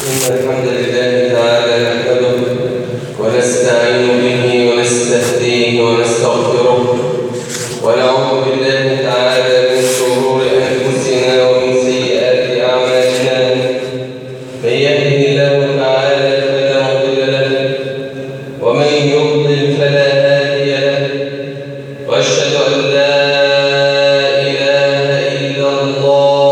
إن الحمد لله تعالى نحمده ونستعين به ونستهديه ونستغفره ونعوذ بالله تعالى من شرور أنفسنا ومن سيئات أعمالنا من يهده الله تعالى فلا مضل له ومن يضلل فلا هادي له وأشهد أن لا إله إلا الله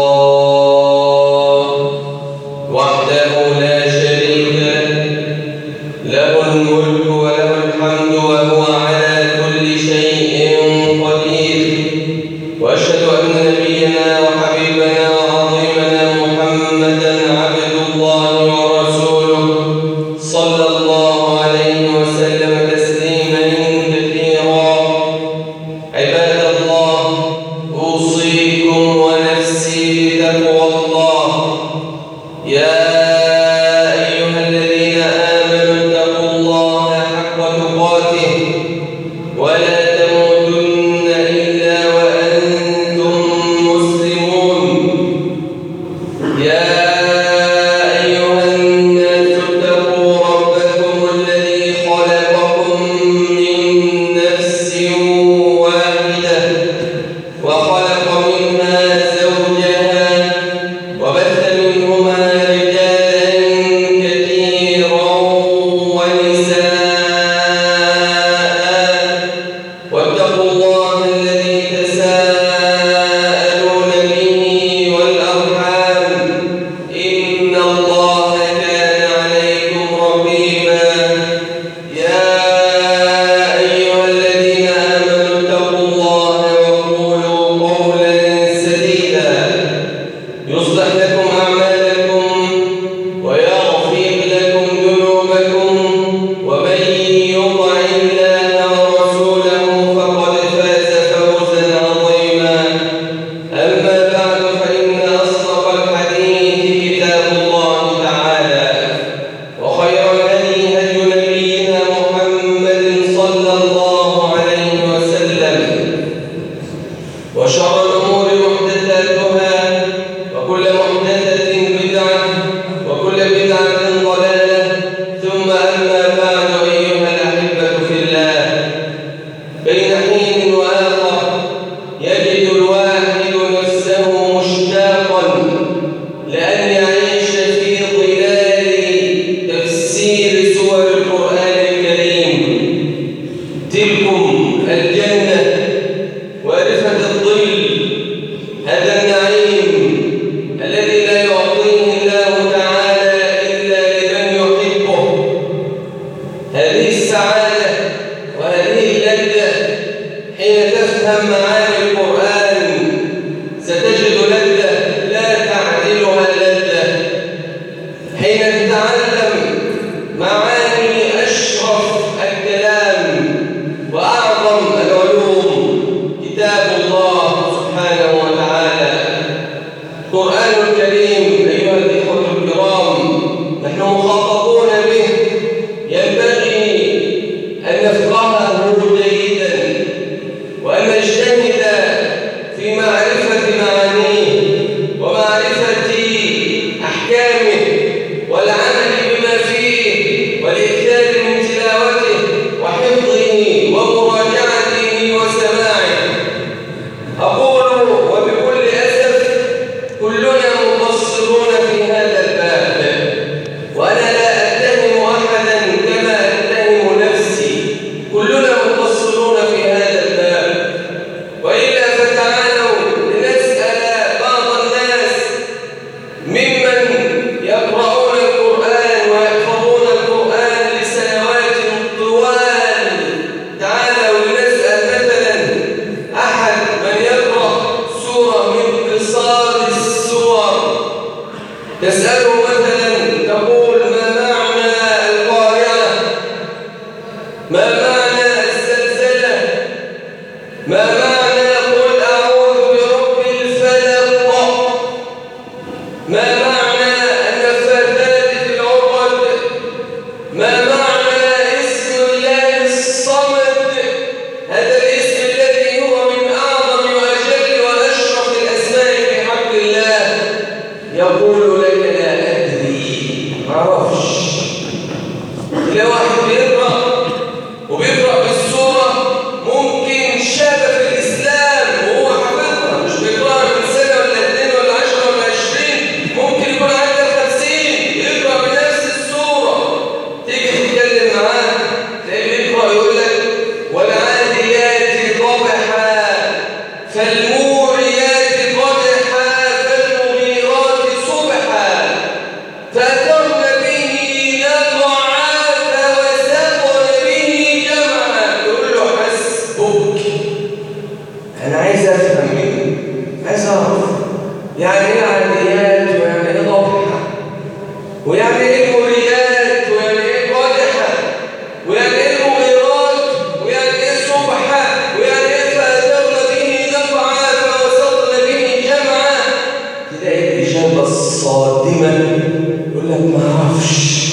وحده لا شريك له له الملك وله الحمد وهو على كل شيء قدير واشهد ان نبينا وحبيبنا وعظيمنا محمدا عبد الله ورسوله صلى الله عليه وسلم تسليما كثيرا عباد الله اوصيكم ونفسي بتقوى الله يا أيها الذين آمنوا اتقوا الله حق تقاته ولا تموتن إلا وأنتم مسلمون يا أيها الناس اتقوا ربكم الذي خلقكم من نفس واحدة وخلق منها زوجها وبث منهما رجالا كثيرا ونساء واتقوا الله الذي تساءلون به والأرحام إن الله كان عليكم رقيبا يا أيها الذين آمنوا اتقوا الله وقولوا قولا سديدا يصلح لكم أعمالكم ويغفر لكم ذنوبكم ومن يطع الله ورسوله فقد فاز فوزا عظيما أما بعد فإن أصدق الحديث كتاب الله تعالى وخير الهدي هدي نبينا محمد صلى الله عليه وسلم وشر الأمور محدثاتها وكل محدثة بدعة وكل بدعة ضلالة ثم أما بعد أيها الأحبة في الله بين حين وآخر يجد الواحد نفسه مشتاقا لأن يعيش في ظلال تفسير سور القرآن الكريم تلكم الجنة وارفة الظل هذا النعيم الذي لا يعطيه الله تعالى إلا لمن يحبه هذه السعادة وهذه اللذة حين تفهم معاني القرآن ستجد لذة لا تعدلها لذة حين تتعلم معاني أشرف الكلام وأعظم العلوم كتاب الله سبحانه وتعالى القرآن الكريم أيها الإخوة الكرام نحن مخاطبون به ينبغي أن نفقهه جيدا وأن نجتهد في معرفة معانيه ومعرفة أحكامه والعمل بما فيه والإكثار من تلاوته وحفظه ومراجعته وسماعه أقول وبكل أسف كلنا مقصرون في هذا الباب وأنا لا أتهم أحدا كما أتهم نفسي كلنا مقصرون في هذا الباب وإلا فتعالوا فالموريات قدحا فالمغيرات صبحا فأثرن به نقعا فوسطن به جمعا تقول له حسبك أنا عايز أفهم منه عايز أعرف يعني إيه عاديات ويعني إيه ضبحة ويعني إيه الموريات ويعني إيه قدحة ويعني إيه المغيرات ويعني إيه صبحة ويعني إيه فأثرن به نقعا فوسطن به جمعا تلاقي الإجابة الصادمة يقول لك ما أعرفش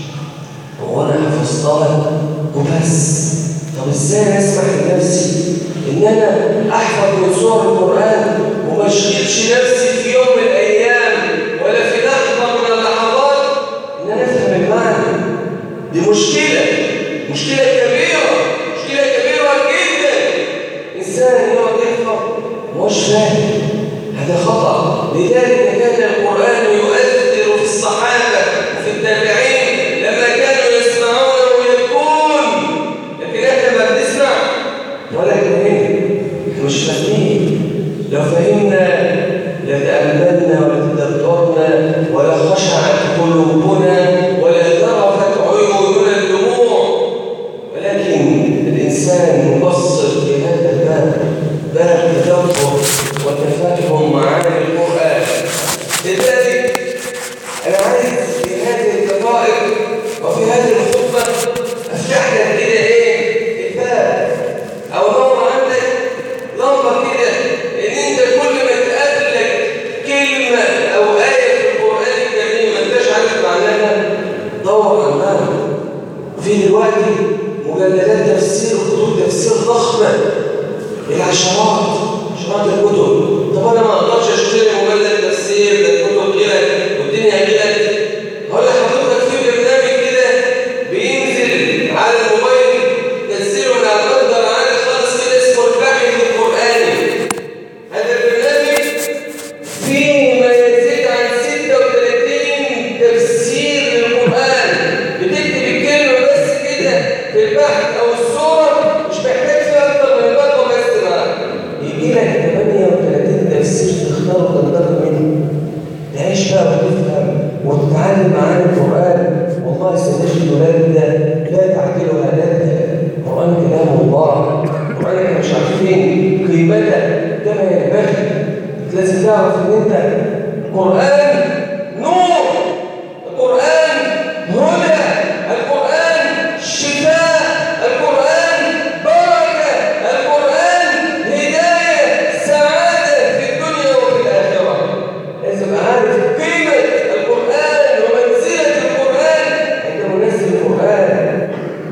هو أنا حفظتها وبس طب إزاي أسمح لنفسي إن أنا أحفظ من سور القرآن وما أشغلش نفسي في يوم من الأيام ولا في لحظة من اللحظات إن أنا أفهم المعنى دي مشكلة مشكلة كبيرة مشكلة كبيرة جدا إنسان يقعد يحفظ مش فاهم هذا خطأ لذلك كان القرآن يؤثر في الصحابة وفي التابعين لما كانوا يسمعون ويبكون لكن احنا ما بنسمع ولا كمان مش فاهمين لو فهمنا لتأملنا ولتدبرنا ولا خشعت قلوبنا ولا ذرفت عيوننا الدموع ولكن الإنسان مقصر في هذا الباب باب تدبر وتفهم معاني القرآن لذلك أنا عايز في هذه الدقائق وفي هذه الخطبة أفتح لك كده إيه؟ كتاب أو دور عندك لمبة كده إن أنت كل ما تقابلك كلمة أو آية في القرآن الكريم ما أنتش عارف معناها دور عنها في دلوقتي مجلدات تفسير خطوط تفسير ضخمة العشرات عشرات الكتب طب انا ما اقدرش اشتري مجلد تفسير ده الكتب غيرك والدنيا غيرك هقول لحضرتك في برنامج كده بينزل على الموبايل تنزله من على المصدر عادي خالص كده اسمه الباحث القراني هذا البرنامج فيه ما يزيد عن 36 تفسير للقرآن بتكتب الكلمة بس كده في البحث أو الصورة مش محتاج فيها أكتر من بقى بس معاك يجي لك 38 تفسير تختار وتنتقل منه تعيش بقى وتفهم وتتعلم معاني القرآن والله سنجد لذة لا تعدلها لذة القرآن كلام الله القرآن احنا مش عارفين قيمته كما ينبغي لازم تعرف ان انت القرآن نور القرآن هدى القرآن شفاء القرآن بركة القرآن هداية سعادة في الدنيا وفي الآخرة لازم أعرف قيمة القرآن ومنزلة القرآن عند منزل القرآن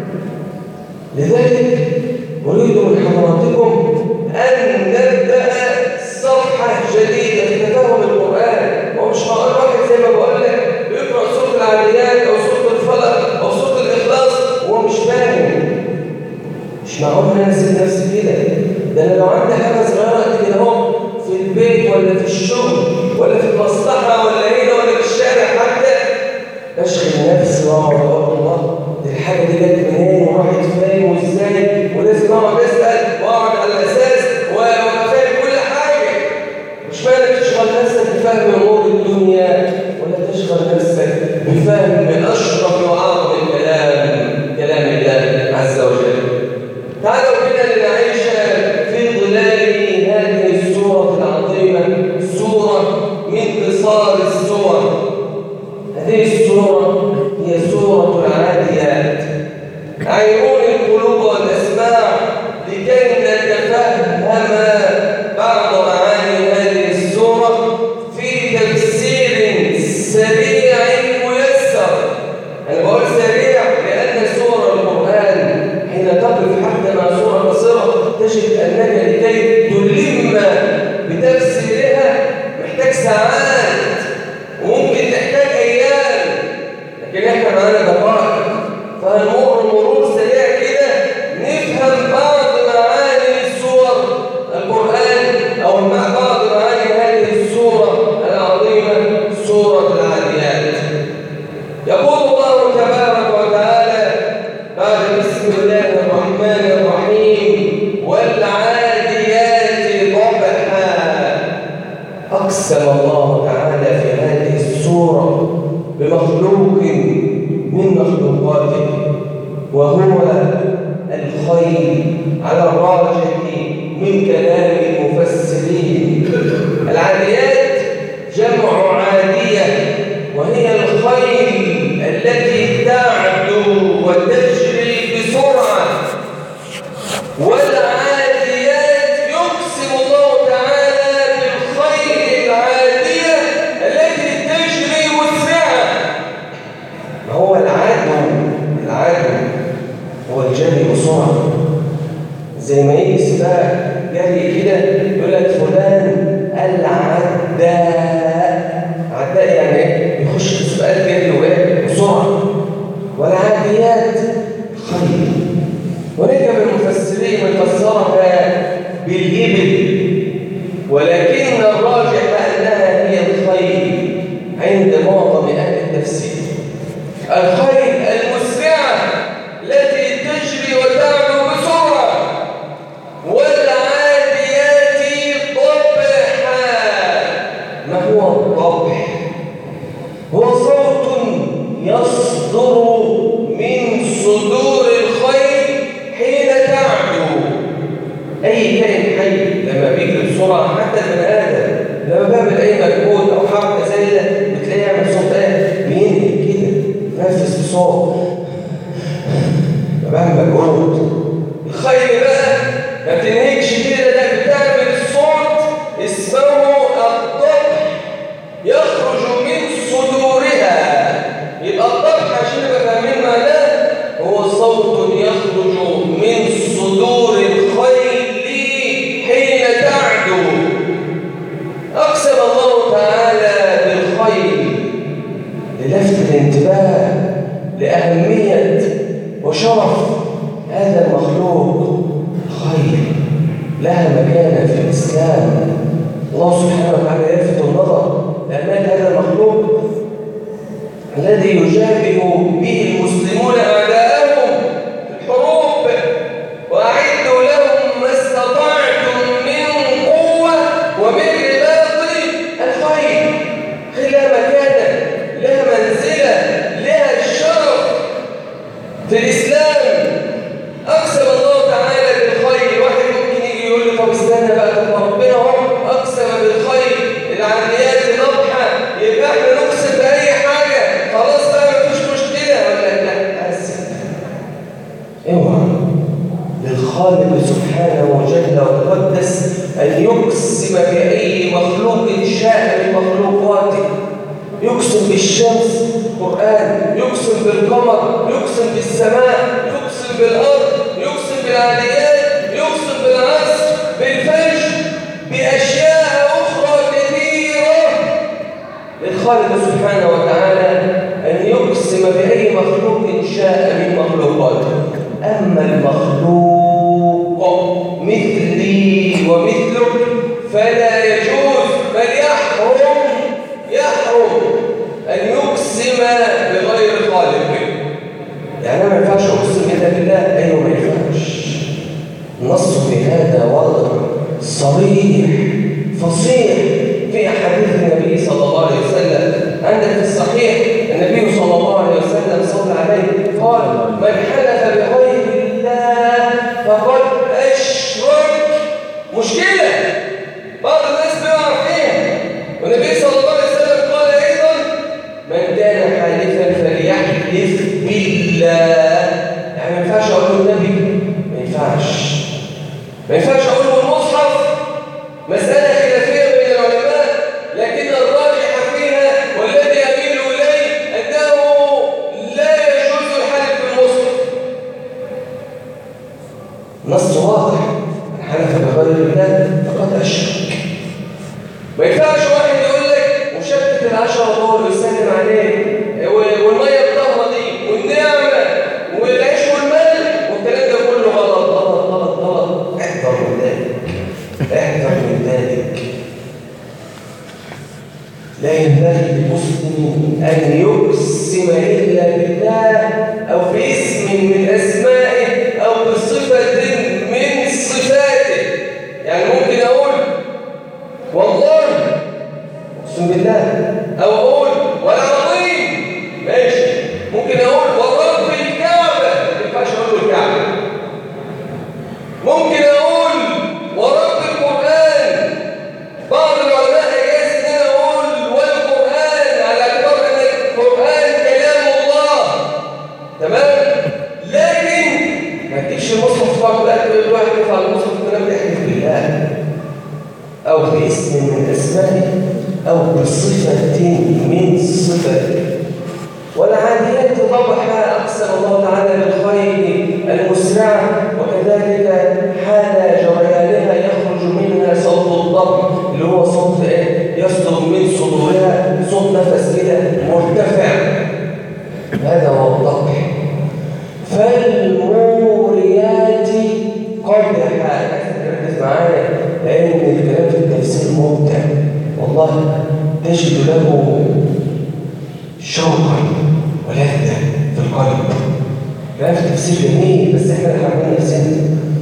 لذلك أريد من حضراتكم أن نبدأ صفحة جديدة في تفهم القرآن ومش هقول واحد زي ما بقول لك بيقرأ سورة العاديات أو سورة الفلق أو سورة الإخلاص وهو مش فاهم مش معقول انزل نفسي كده ده انا لو عندي حاجه صغيره قد كده اهو في البيت ولا في الشغل ولا في المصلحه ولا هنا ولا في الشارع حتى اشغل نفسي واقعد اقول الله دي الحاجه دي جت منين وراحت فين وازاي ولازم اقعد اسال واقعد على الاساس وابقى فاهم كل حاجه مش معنى تشغل نفسك بفهم امور الدنيا ولا تشغل نفسك بفهم من اشرف واعظم الكلام كلام الله عز وجل تعالوا بنا لنعيش في ظلال هذه السورة العظيمة سورة من قصار السور هذه السورة هي سورة العاديات عيرون القلوب والأسماع لكي نتفهم بعض معاني هذه السورة في تفسير سريع ميسر أنا بقول سريع لأن سور القرآن حين تقف حتى مع سورة قصيرة تجد أنك لكي تلم بتفسيرها محتاج ساعات وممكن تحتاج أيام لكن إحنا معانا دقائق فهنمر مرور سريع كده نفهم بعض معاني سور القرآن أو مع بعض معاني هذه السورة العظيمة سورة العاديات يقول الله تبارك وتعالى بعد بسم الله الرحمن الرحيم والعاديات ضبحا أقسم الله تعالى في هذه السورة بمخلوق من مخلوقاته وهو الخيل على الراجح من كلام المفسرين العاديات جمع عادية وهي الخيل التي تعدو وتجري بسرعة والعاديات يقسم الله تعالى بالخيل العادية التي تجري مسرعة ما هو العدو العدو هو الجري بسرعة زي ما يجي سباق جري كده يقول لك فلان العداء عداء يعني ايه؟ يخش في سباقات جري وايه؟ بسرعة والعاديات خير ونجم المفسرين فسرها بالإبل ولكن الراجح أنها هي الخيل عند معظم أهل التفسير الخيل المسرعة التي تجري وتعلو بسرعة والعاديات ضبحا ما هو الضبح؟ هو صوت يصدر من صدور الخيل حين تعدو أي كائن حي لما بيجري بسرعة حتى البني آدم لما بيعمل أي مجهود أو حركة زي ده بتلاقيه يعمل صوت إيه؟ بينهي كده نفس بصوت بعمل مجهود الخيل بقى ما بتنهكش كده ده بتعمل صوت اسمه الضبح يخرج من صدورها يبقى الضبح عشان نبقى فاهمين معناه هو صوت يخرج من صدور الخيل حين تعدو أقسم الله تعالى بالخيل للفت الانتباه لأهمية وشرف هذا المخلوق خير لها مكانة في الإسلام الله سبحانه وتعالى يلفت النظر لأمان هذا المخلوق الذي يجابه به المسلمون أعداءهم في الحروب وأعدوا لهم ما استطعتم من قوة ومن رباط الخيل خيل لها مكانة لها منزلة لها الشرف في الإسلام أقسم الله تعالى بالخير واحد ممكن يجي يقول لي طب استنى بقى طب ربنا هو أقسم بالخير العمليات ضبحة يبقى احنا نقسم بأي حاجة خلاص بقى مفيش مشكلة ولا لا أسف اوعى للخالق سبحانه وجل وتقدس أن يقسم بأي مخلوق شاء من مخلوقاته يقسم بالشمس قرآن يقسم بالقمر يقسم بالسماء يقسم بالأرض يقسم بالعاديات يقسم بالعصر بالفجر بأشياء أخرى كثيرة للخالق سبحانه وتعالى أن يقسم بأي مخلوق شاء من مخلوقاته أما المخلوق مثلي ومثلك فلا يجوز بل يحرم يحرم أن يقسم بغير خالقه يعني أنا ما ينفعش أقسم إلا بالله أيوه ما ينفعش النص في هذا واضح صريح فصيح في أحاديث النبي صلى الله عليه وسلم عندك في الصحيح النبي صلى الله عليه وسلم صلى عليه قال من حلف بغير الله فقد أشرك مشكلة بعض الناس بيقع فيها والنبي صلى الله عليه وسلم قال أيضا من كان حالفا فليحلف بالله يعني ما ينفعش أقول له النبي ما ينفعش ما ينفعش أقول له المصحف مسألة خلافية بين العلماء لكن الراجح فيها والذي أميل إليه أنه لا يجوز الحلف بالمصحف نص واضح من حلف بغير الله فقد أشرك ما ينفعش واحد يقول لك مشتت العشرة دول ويسلم عليه والمية الطهرة دي والنعمة والعيش والمال والكلام ده كله غلط غلط غلط غلط احذر من ذلك احذر من ذلك لا ينبغي للمسلم أن يقسم إلا بالله أو باسم من أسمائه أو بصفة من صفاته يعني ممكن أقول والله الله او اقول ولا عظيم ماشي ممكن اقول ورب الكعبه ما ينفعش اقول له الكعبه ممكن اقول ورب القران بعض العلماء يجاز ان انا اقول والقران على اعتبار ان القران كلام الله تمام لكن ما تجيبش المصحف فقط لا تقول واحد يرفع المصحف كلام يحلف بالله او باسم من اسمائه او بصفه من صفاته والعاديات ضبحا اقسم الله تعالى بالخير المسرعه وكذلك حال جريانها يخرج منها صوت الضبح اللي هو صوت ايه يصدر من صدورها صوت نفس كده مرتفع هذا هو الضبح فالموريات قدحا ركز معايا لان الكلام في التفسير ممتع والله تجد له شوقا ولذة في القلب كلام في التفسير جميل بس احنا اللي حابين نفسنا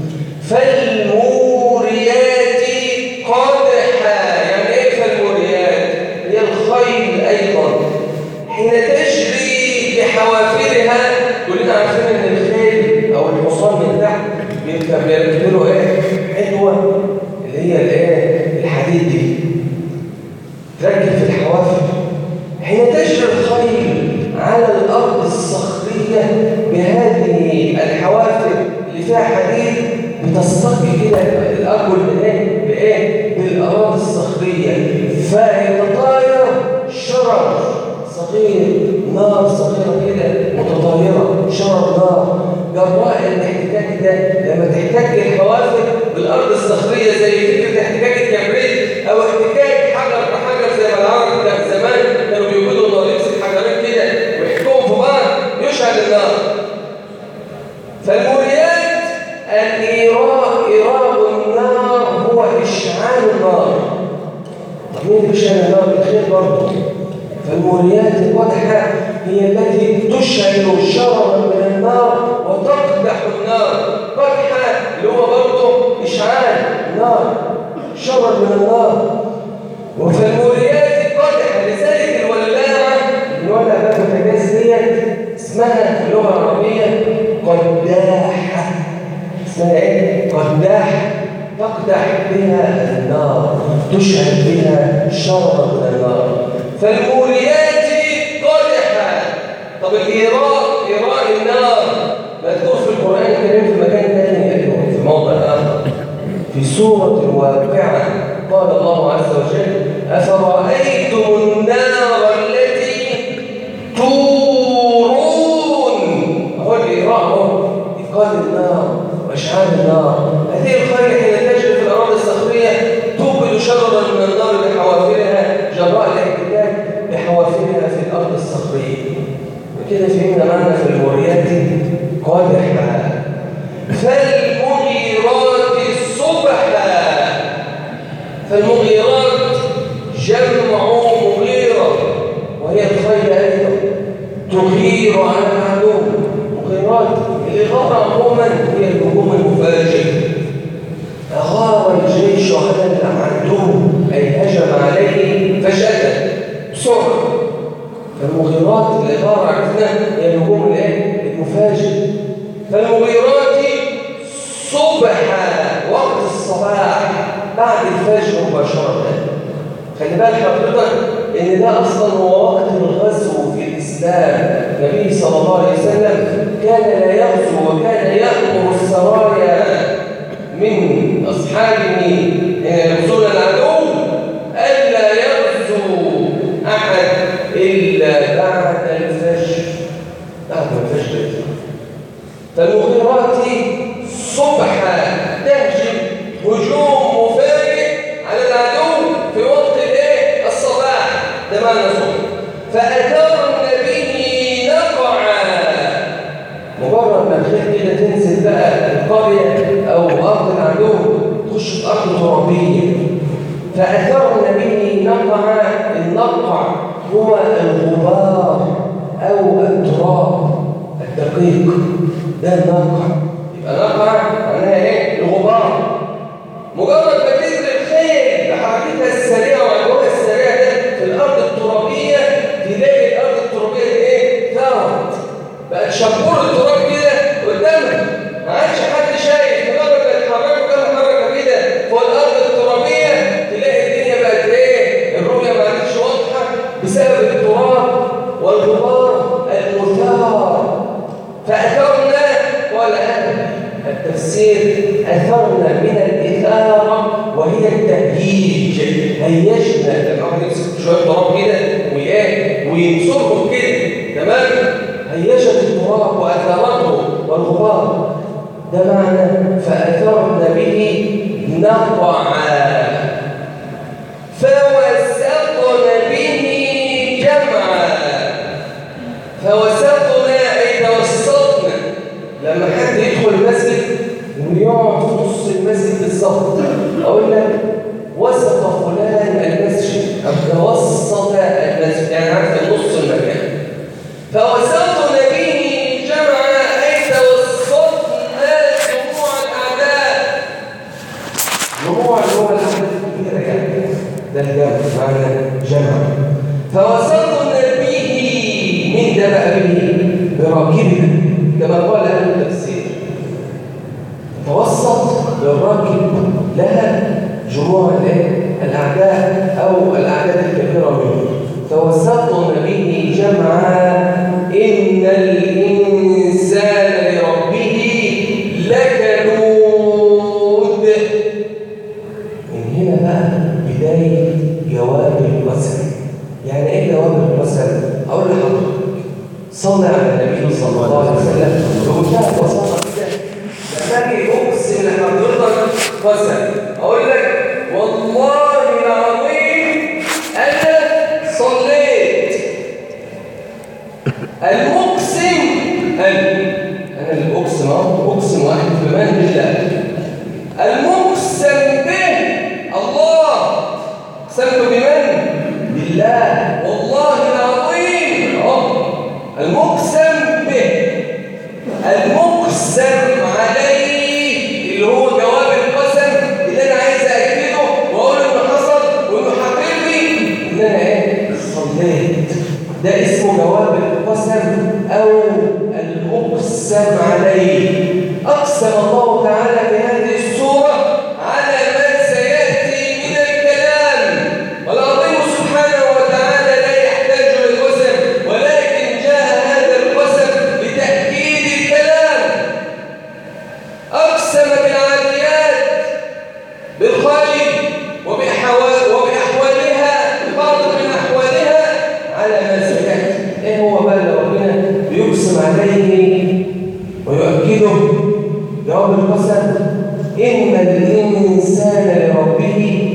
فالموريات قدحا يعني ايه فالموريات هي الخيل ايضا حين تجري بحوافرها كلنا عارفين ان الخيل او الحصان من تحت بيركب بيركب له ايه حلوه اللي هي الايه الحديد دي تركب في الحوافر حين تجري الخيل على الارض الصخريه بهذه الحوافر اللي فيها حديد بتصطك كده الارجل بايه بايه بالاراضي الصخريه فيتطاير شرر صغير نار صغيره كده متطايره شرر نار جراء الاحتكاك ده لما تحتك الحوافر بالارض الصخريه زي فكره احتكاك الكبريت او احتكاك حجر بحجر زي ما العرب بتاع زمان كانوا بيوجدوا نار يمسك حجرين كده ويحكموا في بعض يشعل النار فالموريات الإيراء إيراء النار هو إشعال النار طب مين بيشعل النار الخير برضه فالموريات الواضحة هي التي تشعل شررا من النار وتقدح النار قدحة اللي هو برضه إشعال نار شرر من النار وفالموريات قدحة لذلك الولاعة الولاعة بقى متجاز ديت اسمها في اللغة العربية قداحة اسمها ايه؟ قداحة تقدح بها النار تشعل بها شررا من النار فالموريات قدحا طب الإيراء إيراء النار مذكور في القرآن الكريم في مكان ثاني في موضع آخر في سورة الواقعة قال الله عز وجل أفرأيتم النار التي تورون هو الإيراء هو إيقاد النار وإشعال النار هذه الخيل حين تجري في الأراضي الصخرية توقد شررا من النار بحوافرها جراء الاحتكاك بحوافرها في الأرض الصخرية وكده فهمنا معنى في الموريات قادحة فالمغيرات الصبحا فالمغيرات جمع مغيرة وهي الخيل أيضا تغير على العدو مغيرات الإغارة عموما هي الهجوم المفاجئ أغار الجيش على العدو أي هجم عليه فجأة بسرعة فالمغيرات الإغارة عرفنا هي الهجوم الايه؟ المفاجئ فالمغيرات صبحا وقت الصباح بعد الفجر مباشرة خلي بال حضرتك ان ده اصلا هو وقت الغزو في الاسلام النبي صلى الله عليه وسلم كان لا يغزو وكان يامر السرايا من اصحابه يغزون العدو الا يغزو احد الا بعد الفجر بعد الفجر فالمغيرات صبحا تهجم هجوم مفاجئ على العدو في وقت الايه الصباح ده معنى صبح فاثرن به نقعا مجرد ما الخيل كده تنزل بقى القريه او ارض العدو تخش في ارض ترابيه فاثرن به نقعا النقع هو الغبار او التراب الدقيق ده النقع يبقى نقع معناها ايه الغبار مجرد ما تجري الخيل بحركتها السريعه وعدوها السريع ده في الارض تهيج هيجنا لما واحد يمسك شويه تراب كده وايه وينصرهم كده تمام هيجت التراب واثرته والغبار ده معنى فاثرن به نقعا فوسطن به جمعا فوسطنا اي توسطنا لما حد يدخل المسجد ويقعد في نص المسجد بالظبط اقول لك وسط فلان المسجد او توسط المسجد يعني عارف نص المكان فوسطنا به جمعا اي توسطنا جموع الاعداء جموع اللي هو الاعداء الكبيره يعني ده الجمع معنى جمع فوسطنا به مين ده بقى به براكبنا كما قال اهل التفسير توسط للراكب لها جموع الايه الاعداء او الاعداد الكبيره منه توسطنا به جمعا ان الانسان لربه لكنود من هنا بقى بدايه جواب القسم يعني ايه جواب القسم اقول لحضرتك صلى على النبي صلى الله عليه وسلم بمنتهى البساطه كده لما اجي اقسم لحضرتك قسم اقول لك والله العظيم انا صليت المقسم انا انا اللي اقسم اهو اقسم واحد في مان بالله المقسم به الله اقسمت بمن بالله والله العظيم اهو المقسم به المقسم عليه اللي هو جواب القسم اللي انا عايز اكده واقول انه حصل وانه حقيقي ان انا ايه صليت ده اسمه جواب القسم او المقسم عليه اقسم الله تعالى بهذه السوره على ما سياتي من الكلام والعظيم سبحانه وتعالى لا يحتاج للقسم ولكن جاء هذا القسم لتاكيد الكلام اقسم بالعاديات بالخير وبأحوال وبأحوالها ببعض من أحوالها على ما سيأتي إيه هو بقى اللي ربنا بيقسم عليه ويؤكده جواب القسم إن الإنسان لربه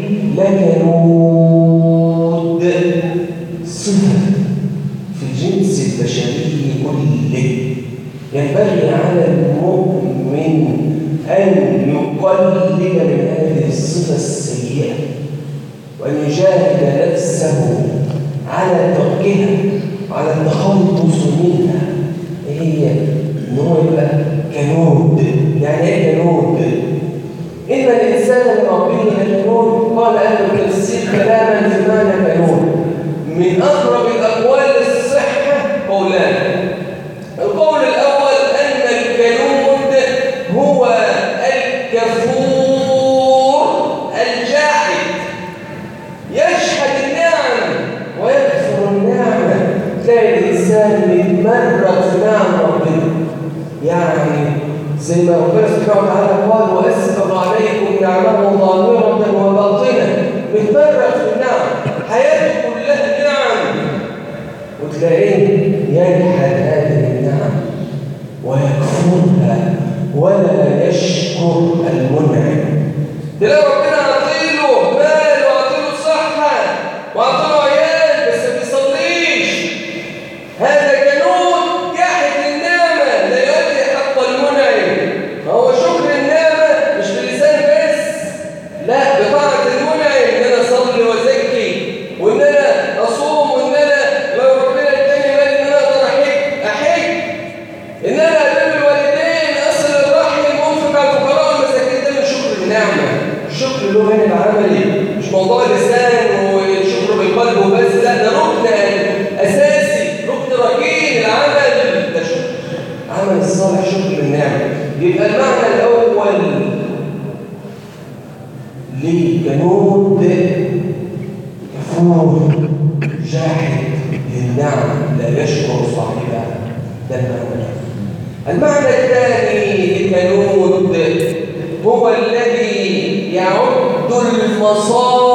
لكنود صفة في الجنس البشري كله ينبغي على المؤمن أن يقلل من هذه الصفة السيئة وأن يجاهد نفسه على تركها وعلى التخلص منها إيه هي إن هو يبقى كنود يعني إيه كنود؟ إن الإنسان لربه لكنود قال أهل التفسير كلاما في معنى كنود من أقرب الأقوال الصحة قولان القول الأول أن الكنود هو الكفور الجاحد يجحد النعم ويكفر النعمة تلاقي الإنسان بيتمرد في نعم ربنا يعني زي ما ربنا سبحانه وتعالى قال وأسبغ عليكم نعمه ظاهرة وباطنة بيتمرد في النعم حياته كلها نعم وتلاقيه يجحد هذه النعم ويكفرها ولا يشكر المنعم تلاقي ربنا عطيله مال وعطيله صحة وعطيله عيال بس ما بيصليش هذا جنود جاحد النعمة لا يؤدي حق المنعم فهو شكر النعمة مش بلسان بس لا بطاعة المنعم ان انا اصلي وازكي وان انا اصوم وان انا لو ربنا اداني مال ان انا اقدر احج احج ان انا ابر الوالدين اصل الرحم انفق على الفقراء والمساكين ده من شكر النعمه الشكر له جانب عملي مش موضوع لسان والشكر بالقلب وبس لا ده ركن اساسي ركن ركين العمل ده شكر عمل الصالح شكر النعمه يبقى المعنى الاول لجنود كفور جاحد للنعم لا يشكر صاحبها ده المعنى المعنى الثاني للجنود هو الذي يعد المصائب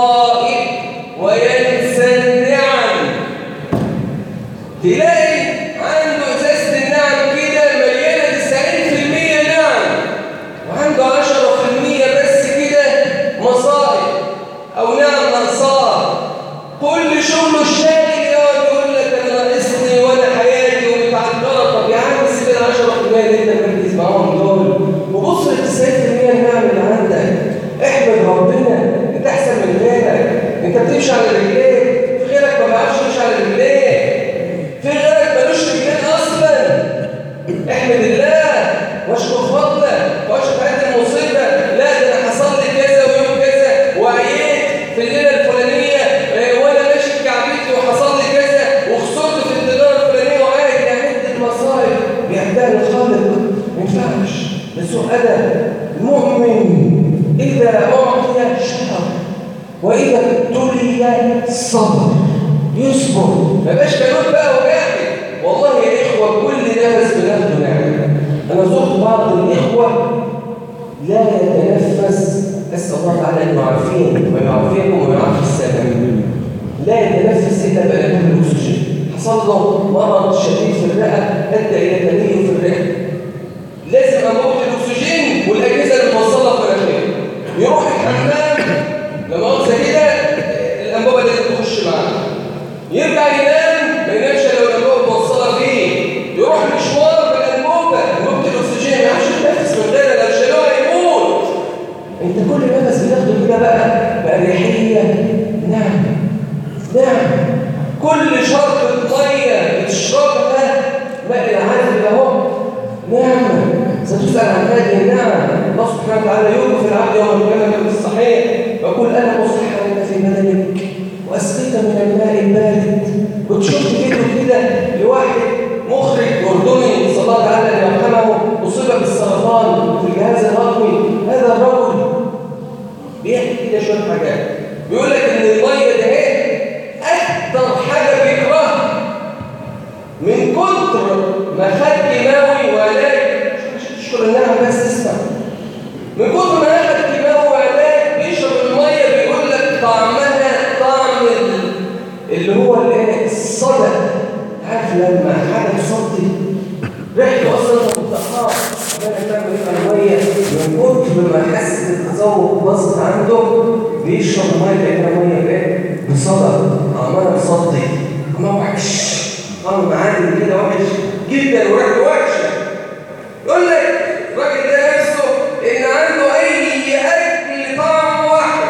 الشاغل يقعد يقول لك انا ناقصني وانا حياتي ومتعكره طب يا عم سيب ال 10% اللي انت مركز معاهم دول وبص لل 90% النعم اللي عندك احمد ربنا انت احسن من غيرك انت بتمشي على رجليك في غيرك ما بيعرفش يمشي على رجليك في غيرك ملوش رجلين اصلا احمد الله واشكر فضله واشكر هذه المصيبه لا ده انا حصل لي كذا ويوم كذا وعييت في الليله الفلانيه آه، وانا ماشي بكعبيتي وحصل لي كذا وخسرت في التجاره الفلانيه وقاعد يعد المصائب بيعدها للخالق ما ينفعش ده سوء ادب المؤمن اذا اعطي شكر واذا ابتلي صبر يصبر ما بقاش كانون بقى وجاحد والله يا اخوه كل نفس بناخده نعمه انا زرت بعض الاخوه لا يتنفس اسال الله تعالى انه عارفين ويعافيكم ويعافي السلام لا يتنفس الا بانابيب الاكسجين حصل له مرض شديد في الرئه ادى الى تليف في الرئه لازم انبوبه الاكسجين والاجهزه اللي موصله في مناخيره يروح الحمام لما مؤاخذه كده الانبوبه لازم تخش معاه يرجع ينام ما ينامش لو الانبوبه موصله فيه يروح مشوار بالانبوبه انبوبه الاكسجين ما يعرفش يتنفس من غيرها لو شالوها يموت انت كل نفس بتاخده كده بقى بأريحية نعم نعم كل شربة مية بتشربها ماء العذب اهو نعم ستسأل عن هذه النعم الله سبحانه وتعالى يوقف العبد يوم القيامة بالصحيح ويقول أنا مصلح لك في بدنك وأسقيت من الماء البارد كنت شفت فيديو كده لواحد مخرج أردني صلى الله تعالى أن يرحمه أصيب بالسرطان في الجهاز الهضمي هذا الرجل بيحكي كده شويه حاجات بيقول لك ان الميه ده ايه اكتر حاجه بيكرهها من كتر ما خد كيماوي وعلاج تشكر النعم بس اسمع من كتر ما اخد كيماوي وعلاج بيشرب الميه بيقول لك طعمها طعم ال- اللي هو الايه الصدى عارف لما حاجه تصدي ريحته اصلا متقطعه عمال تعمل الميه من كتر ما حس بالتذوق باظت عنده بيشرب ميه كانها ميه ايه بصدى عمال مصدي عمال وحش طعم معادن كده وحش جدا وريحته وحشه يقول لك الراجل ده نفسه ان عنده اي اكل طعم واحد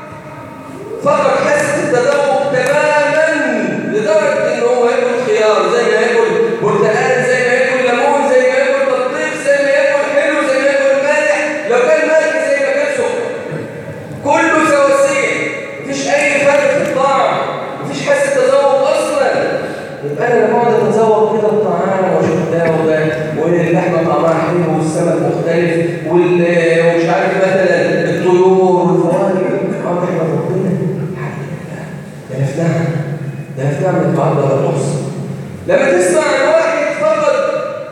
فقط حاسه التذوق تماما لدرجه ان هو ياكل خيار زي ما ياكل برتقال زي ما ياكل ليمون زي ما ياكل بطيخ زي ما ياكل حلو زي ما ياكل مالح لو كان مالح زي ما كان سكر كله سواسيه مفيش اي فرق في الطعم مفيش حاسه تذوق اصلا يبقى انا لما اقعد اتذوق كده الطعام واشوف ده وده واللحمه طعمها حلو والسمك مختلف وال- ومش عارف مثلا الطيور والفواكه اقعد احمد ربنا الحمد لله ده أنا في نعم ده أنا في نعم من بعض ولا تحصى لما تسمع عن واحد فقد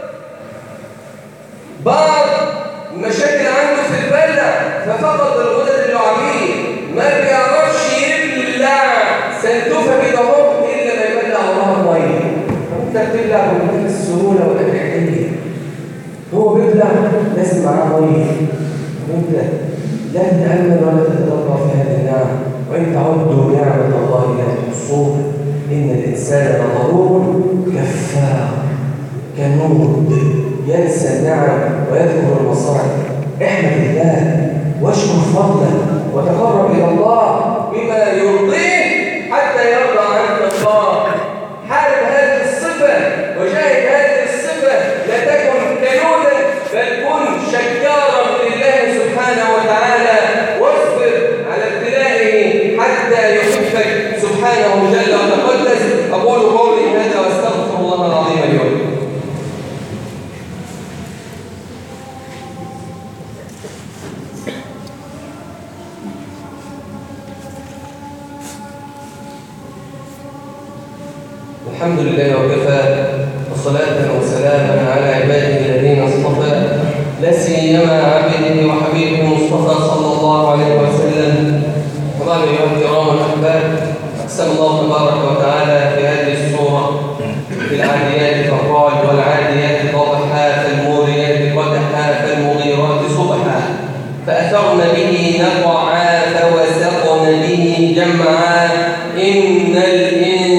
بعض المشاكل عنده في البلع ففقد الغدد اللعابيه ما بيعرفش يبلع سنتوفه كده اهو الا ما يبلع وراها ميه انت بتبلع بمنتهى السهوله والاريحيه هو بيبلع لازم معاه ميه وانت لا تتامل ولا تتدبر في هذه النعم وان تعدوا نعمه الله لا تحصوها ان الانسان لظلوم كفار كنود ينسى النعم ويذكر المصائب احمد الله واشكر فضله وتقرب الى الله بما يرضيه حتى يرضى عنك الله حارب هذه الصفه وجاهد هذه الصفه لا تكن كنودا بل كن شكارا لله سبحانه وتعالى واصبر على ابتلائه حتى يحبك سبحانه جل وتقدس اقول قولي هذا واستغفر الله العظيم لي ولكم الحمد لله وكفى وصلاة وسلاما على عباده الذين اصطفى لا سيما عبده وحبيبه المصطفى صلى الله عليه وسلم طبعا ايها الكرام الاحباب اقسم الله تبارك وتعالى في هذه السوره في العاديات فقال والعاديات ضبحا فالموريات قدحا فالمغيرات صبحا فاثرن به نقعا فوسطن به جمعا ان الانسان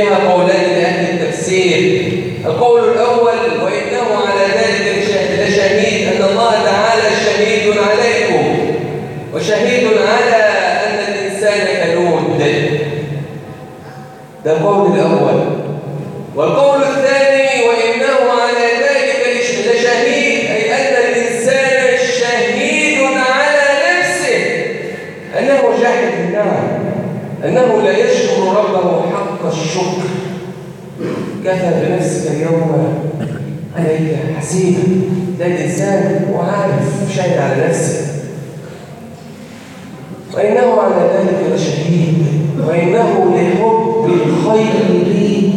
فيها قولان لأهل التفسير القول الأول وإنه على ذلك لشهيد أن الله تعالى شهيد عليكم وشهيد على أن الإنسان كنود ده القول الأول والقول الثاني وإنه على ذلك لشهيد أي أن الإنسان شهيد على نفسه أنه جاهد النعم أنه لا يشكر ربه حق الشكر كفى بنفسك اليوم عليك حسيبا ده الإنسان وعارف شاهد على نفسه وإنه على ذلك لشهيد وإنه لحب الخير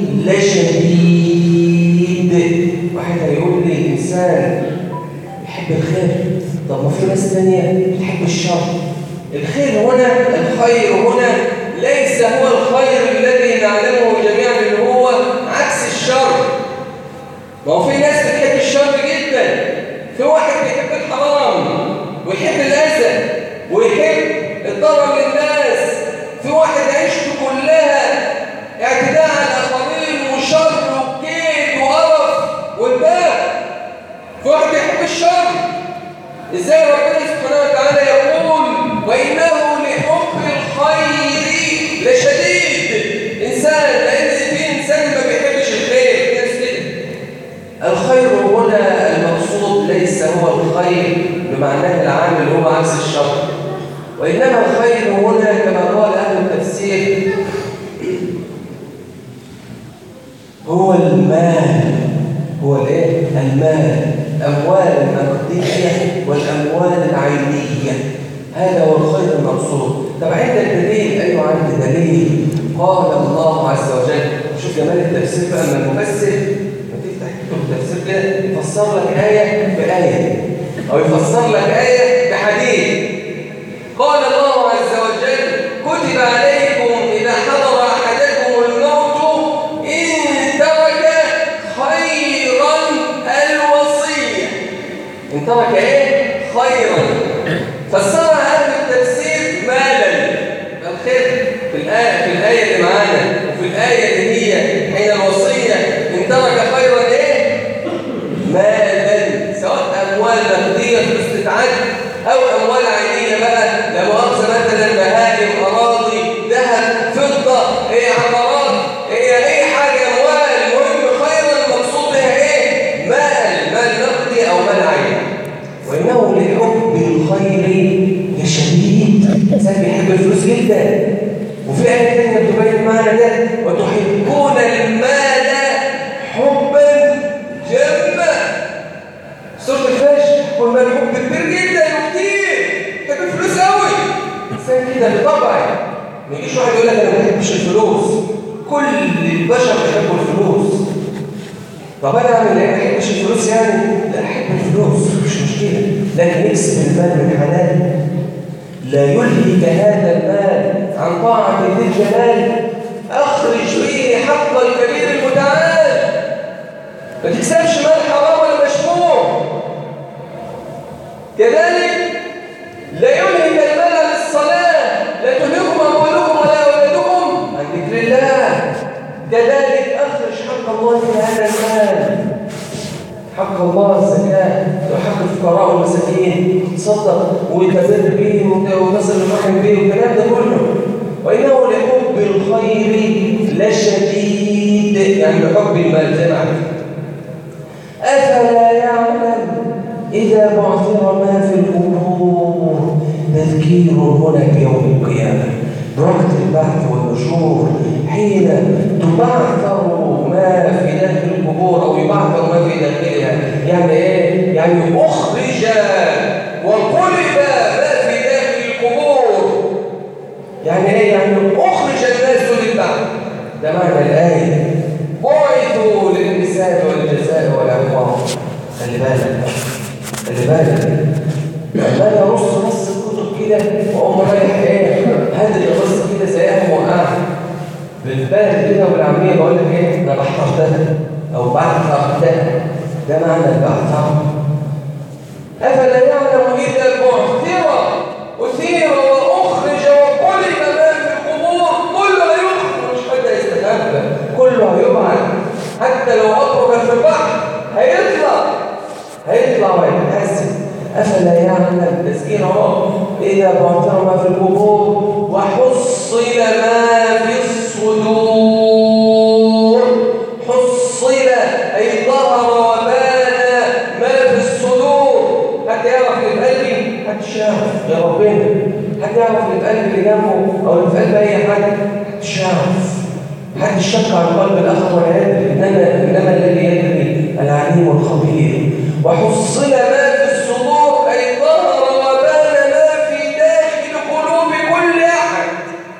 لشديد واحد هيقول لي إنسان يحب الخير طب ما في ناس تانية بتحب الشر الخير هنا الخير هنا ليس هو الخير الذي نعلمه جميعا اللي هو عكس الشر ما هو في ناس بتحب الشر جدا في واحد بيحب الحرام ويحب الأذى ويحب الضرر للناس في واحد عيشته كلها اعتداء على الآخرين وشر وكيد وقرف واتباع في واحد بيحب الشر ازاي ربنا سبحانه وتعالى يقول وإنه لحب الخير لشديد إنسان لأن في إنسان ما بيحبش الخير في ناس كده الخير هنا المقصود ليس هو الخير بمعناه العام اللي هو عكس الشر وإنما الخير هنا كما قال أهل التفسير هو المال هو الايه المال اموال النقديه والاموال العينيه هذا هو الخير المقصود طب عند الدليل ايوه عند دليل قال الله عز وجل شوف جمال التفسير بقى من المفسر ما تفتح كتب التفسير كده يفسر لك ايه بايه او يفسر لك ايه بحديث قال الله عز وجل كتب عليكم اذا حضر احدكم الموت ان ترك خيرا الوصيه ان ترك ايه خيرا فسر اهل التفسير مالا الخير في الايه في الايه اللي معانا وفي الايه اللي هي حين الوصيه ان ترك خيرا ايه مالا سواء اموال نقديه فلوس تتعد او اموال عينيه بقى لا مؤاخذه مثلا بهائم اراضي ذهب فضه ايه عقارات هي اي حاجه اموال المهم خيرا المقصود بها ايه مال مال نقدي او مال عيني وانه لحب الخير لشديد انسان بيحب الفلوس جدا وفي آية تانية بتبين المعنى ده وتحبون المال حبا جما سورة الفجر والمال حب كبير جدا وكتير بحب الفلوس قوي انسان كده بطبعي ما يجيش واحد يقول لك انا ما بحبش الفلوس كل البشر بيحبوا الفلوس طب انا اعمل ايه ما بحبش الفلوس يعني لا احب الفلوس مش مشكله لكن اكسب المال من حلال لا يلهك هذا المال عن طاعه ذي الجلال اخرج فيه حق الكبير المتعال ما تكسبش مال حرام ولا مشموع كذلك لا يلهك المال عن الصلاه لا تلهكم اموالكم ولا اولادكم عن ذكر الله كذلك اخرج حق الله في هذا المال حق الله الزكاة وحق الفقراء والمساكين تصدق وتبر بهم وتصل الرحم بهم والكلام ده كله وإنه لحب الخير لشديد يعني لحب المال زي ما عرفت أفلا يعلم إذا بعثر ما في القبور تذكير هنا بيوم القيامة وقت البعث والنشور حين تبعثر ما في داخل القبور أو يبعثر ما في داخلها يعني إيه؟ يعني أخرج وقلب ما في داخل القبور يعني إيه؟ يعني أخرج الناس للبعث ده معنى الآية بعثوا للحساب والجزاء والعقاب خلي بالك خلي بالك لما انا ارص نص الكتب كده واقوم رايح ايه هذه القصه كده زيها موقعها بالبلد كده والعاميه بقول لك ايه انا بحترتها او بعثرتها ده معنى البعثر افلا يعلم اذا بعثر اثير واخرج وقلب ما في القبور كل ما يخرج مش حد يستخبى كل أفلا يعلم تسكين اهو إذا بعثر ما في القبور وحصل ما في الصدور حصل أي ظهر وبان ما في الصدور حتى يعرف اللي في قلبي حد شاف يا ربنا حد يعرف اللي في قلبي اللي جنبه أو اللي في قلب أي حد حد شاف حد شك عن قلب الأخ ولا يدري إنما إنما الذي يدري العليم الخبير وحصل ما في الصدور أي ظهر وبان ما في داخل قلوب كل أحد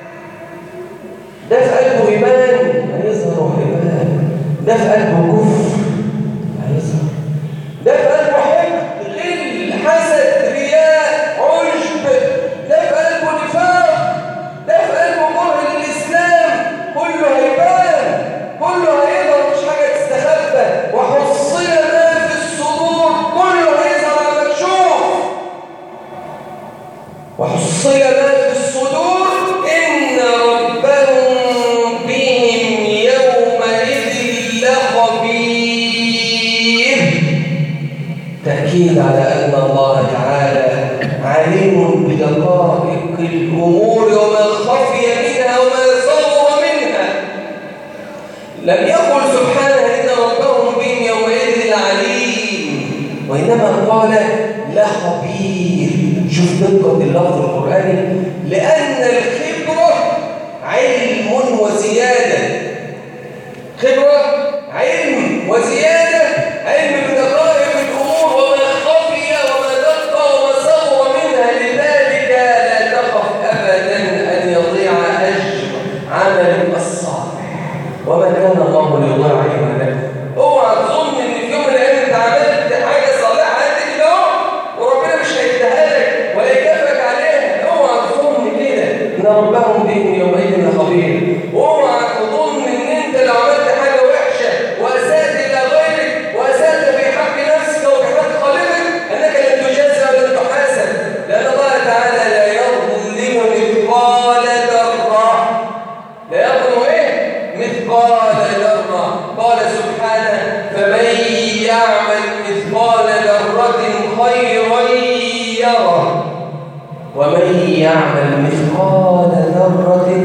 ده في قلبه إيمان هيظهر إيمان ده في قلبه كفر هيظهر ده في قلبه حقد غل حسد رياء عجب ده في قلبه نفاق ده في قلبه كره للإسلام كله هيبان كله هيظهر مش حاجة تستخبى وحصل ما في الصدور كله هيظهر على مكشوف وحصل ما في الصدور إن ربهم بهم يومئذ لخبير تأكيد على أن الله تعالى عليم بدقائق الأمور وما خفي منها وما صور منها لم يقل سبحانه إن ربهم بهم يومئذ عليم وإنما قال لخبير شوف دقة اللفظ القرآني لأن الخبرة علم وزيادة خبرة علم وزيادة علم بدقائق الأمور وما خفي وما دق وما صغر منها لذلك لا تخف أبدا أن يضيع أجر عمل الصالح وما كان الله ليضيع عملك اوعى تظن ان في يوم من الايام انت عملت حاجه صالحه قد كده اهو وربنا مش هيديها لك ولا يكافئك عليها اوعى تظن كده ان ربهم بهم يومئذ خبير اوعى تظن ان انت لو عملت حاجه وحشه واسات الى غيرك واسات في حق نفسك وبحق خالقك انك لن تجازى ولن تحاسب لان الله تعالى لا يظلم مثقال ذره لا يظلم ايه مثقال ذره قال سبحانه فمن يعمل مثقال ذره خيرا يره ومن يعمل مثقال ذرة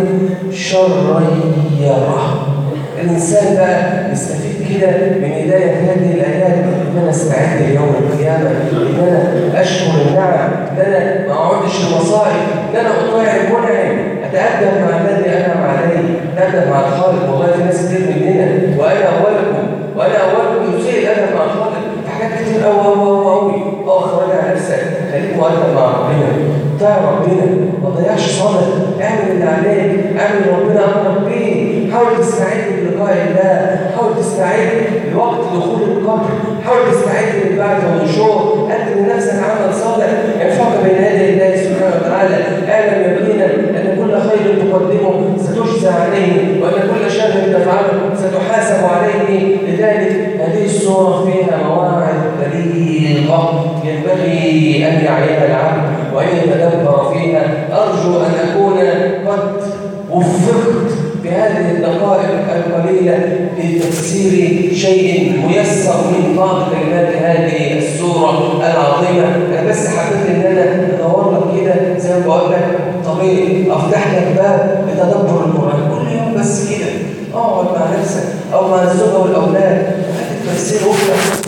شرا يره الإنسان بقى يستفيد كده من هداية هذه الآيات إن أنا استعد ليوم القيامة إن أنا أشكر النعم إن أنا ما أقعدش المصائب إن أنا أطيع المنعم أتأدب مع الذي أنعم عليه أتأدب مع الخالق والله في ناس كتير مننا وأنا أولكم وأنا أولكم يسيء الأدب مع الخالق في حاجات كتير أوي أوي أوي أوي أه خرجها نفسك خليك مؤدب مع ربنا طاع ربنا ما تضيعش صلاة اعمل اللي عليك اعمل اللي ربنا امرك بيه حاول تستعد للقاء الله حاول تستعد لوقت دخول القبر حاول تستعد للبعث والنشور قدم لنفسك عمل صالح ينفعك بين يدي الله سبحانه وتعالى اعلم يقينا ان كل خير تقدمه ستجزى عليه وان كل شر تفعله ستحاسب عليه لذلك هذه السوره فيها مواعظ بليغه ينبغي ان يعيها العبد وأن يتدبر فيها أرجو أن أكون قد وفقت بهذه الدقائق القليلة لتفسير شيء ميسر من بعض كلمات هذه السورة العظيمة أنا بس حبيت إن أنا أدور لك كده زي ما بقول لك طريق أفتح لك باب لتدبر القرآن كل يوم بس كده اقعد مع نفسك أو مع الزوجة والأولاد هات التفسير وافرح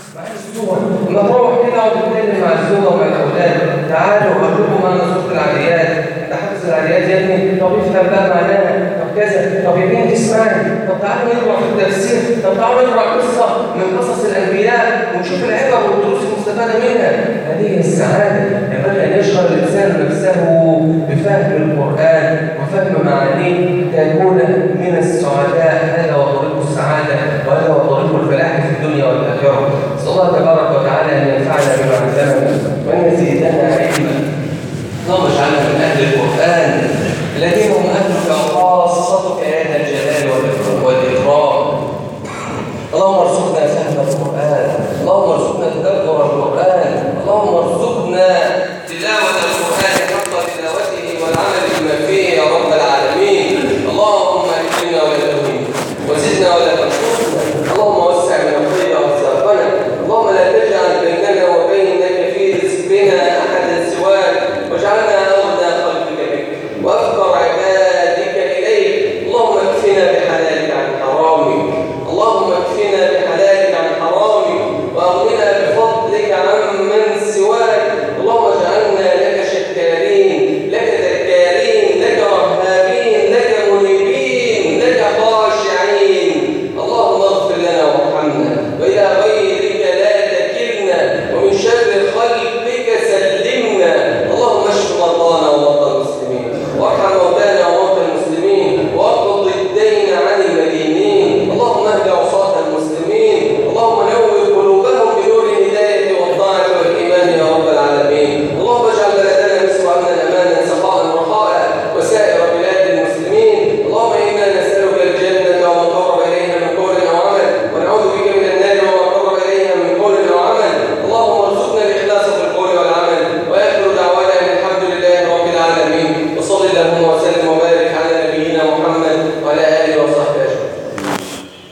لما تروح كده اقعد تتكلم مع الزوجه ومع الاولاد تعالوا اقول لكم انا صوت العاديات ده حفظ العاديات يا ابني طب افهم بقى معناها طب كذا طب يا بنتي اسمعي طب تعالوا نقرا في التفسير طب تعالوا نقرا قصه من قصص الانبياء ونشوف العبر والدروس المستفاده منها هذه السعاده ينبغي ان يشغل الانسان نفسه بفهم القران وفهم معانيه تكون من السعداء هذا هو طريق السعاده وهذا هو طريق الفلاح في الدنيا والاخره نسال الله تبارك وتعالى ان ينفعنا بما علمنا وان يزيدنا علما اللهم اجعلنا من اهل القران الذين